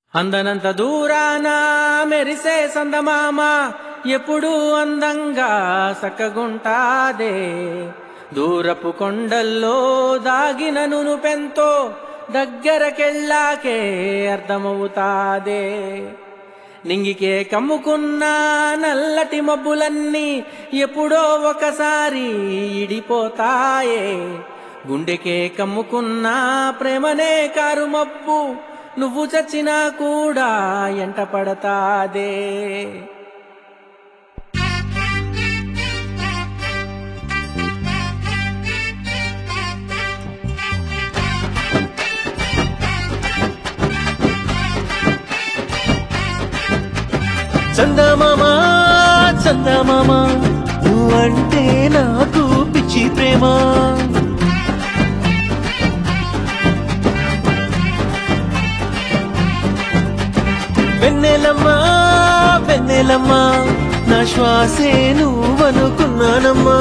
అందనంత దూరాన మెరిసే సందమామ ఎప్పుడూ అందంగా సక్కగుంటాదే దూరపు కొండల్లో దాగిన నునుపెంతో దగ్గరకెళ్ళాకే అర్థమవుతాదే నింగికే కమ్ముకున్న నల్లటి మబ్బులన్నీ ఎప్పుడో ఒకసారి ఇడిపోతాయే గుండెకే కమ్ముకున్న ప్రేమనే కారు మబ్బు నువ్వు చచ్చినా కూడా ఎంట పడతాదే చందమామ చందమామ నువ్వంటే నాకు పిచ్చి ప్రేమ వెన్నెలమ్మా వెన్నెలమ్మా నా శ్వాసే నువ్వనుకున్నానమ్మా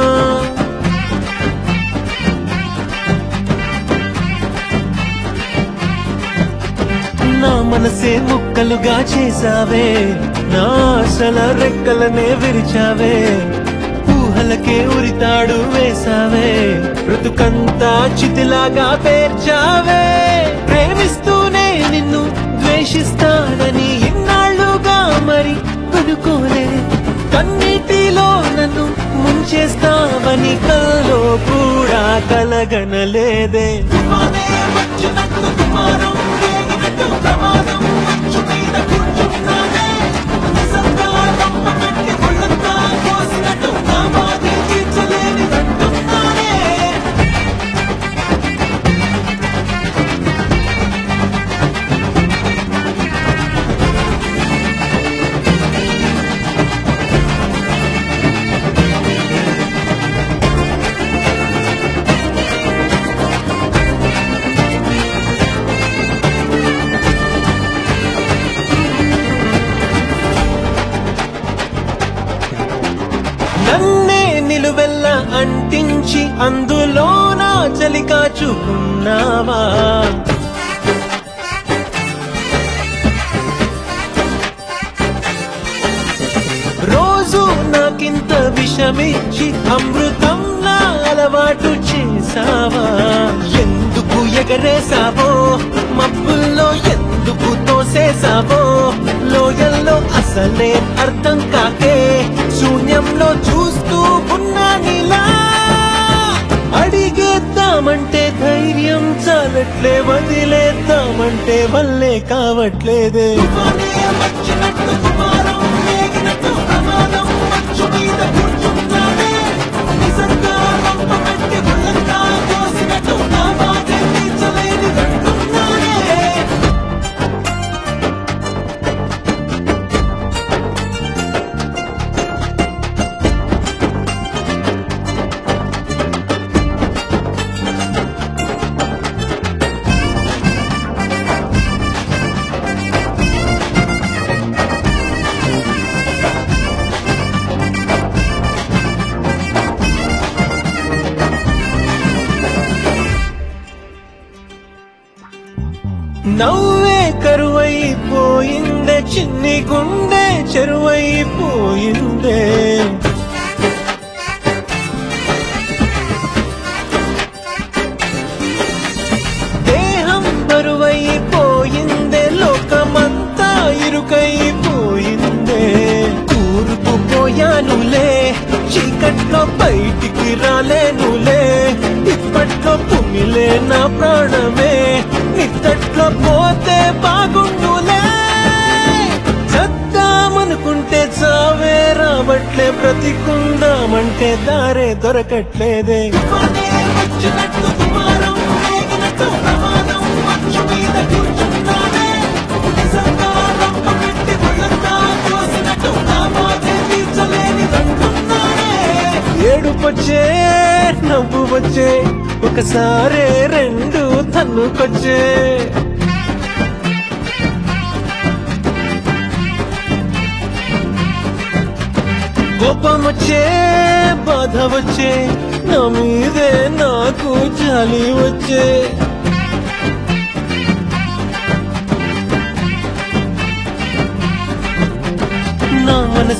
నా మనసే ముక్కలుగా చేసావే నా ఆశల రెక్కలనే విరిచావే ఊహలకే ఉరితాడు వేసావే ఋతుకంతా చితిలాగా పేర్చావే ప్రేమిస్తూనే నిన్ను ద్వేషిస్తానని ఇన్నాళ్ళుగా మరి అనుకోలే కన్నీటిలో నన్ను ముంచేస్తావని కల్లో కూడా కలగనలేదే తుఫానే వచ్చినట్టు తుమారం రేగినట్టు ప్రమాదం మంచు మీద కూర్చున్నానే నిజంగా నమ్మ పెట్టి ఒళ్ళంతా కోసినట్టు నా బాధే తీర్చలేనిదంటున్నానే నన్నే నిలువెల్ల అంటించి అందులో నా చలి కాచుకున్నావా రోజు నాకింత విషమిచ్చి అమృతం నా అలవాటు చేసావా ఎందుకు ఎగరేసావో మబ్బుల్లో ఎందుకు తోసేసావో లోయల్లో అసలే అర్థం కాకే శూన్యంలో చూస్తూ ఉన్నా నీలా అడిగేద్దామంటే ధైర్యం చాలట్లే వదిలేద్దామంటే వల్లే కావట్లేదే నవ్వే కరువైపోయిందే చిన్ని గుండె చెరువైపోయిందే దేహం బరువైపోయిందే లోకమంతా ఇరుకైపోయిందే కూరుకుపోయానులే చీకట్లో బయటికి రాలేనులే ఇప్పట్లో పుమిలే నా ప్రాణమే నిత్తట్లో పోతే బాగుండులే చద్దామనుకుంటే చావే రావట్లే బ్రతికుందామంటే దారే దొరకట్లేదే వచ్చినట్టు తుమారం రేగినట్టు ప్రమాదం మంచు మీద కూర్చున్నానే నిజంగా నమ్మ పెట్టి ఒళ్ళంతా కోసినట్టు నా బాధే తీర్చలేనిదంటున్నానే ఏడుపొచ్చే నవ్వు వచ్చే ఒకసారే రెండు తన్నుకొచ్చే కోపం వచ్చే బాధ వచ్చే నా మీదే నాకు జాలి వచ్చే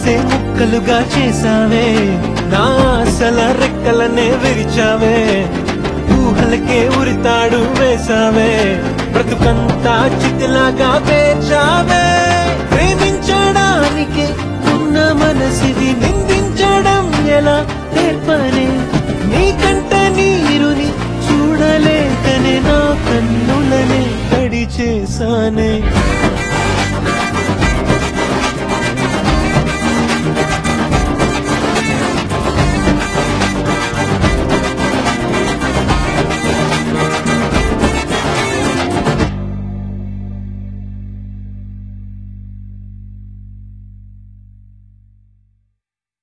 మనసే ముక్కలుగా చేసావే నా ఆశల రెక్కలనే విరిచావే ఊహలకే ఉరితాడు వేసావే బ్రతుకంతా చితిలాగా పేర్చావే ప్రేమించడానికి ఉన్న మనసిది నిందించడం ఎలా నేర్పనే నీకంటే నీ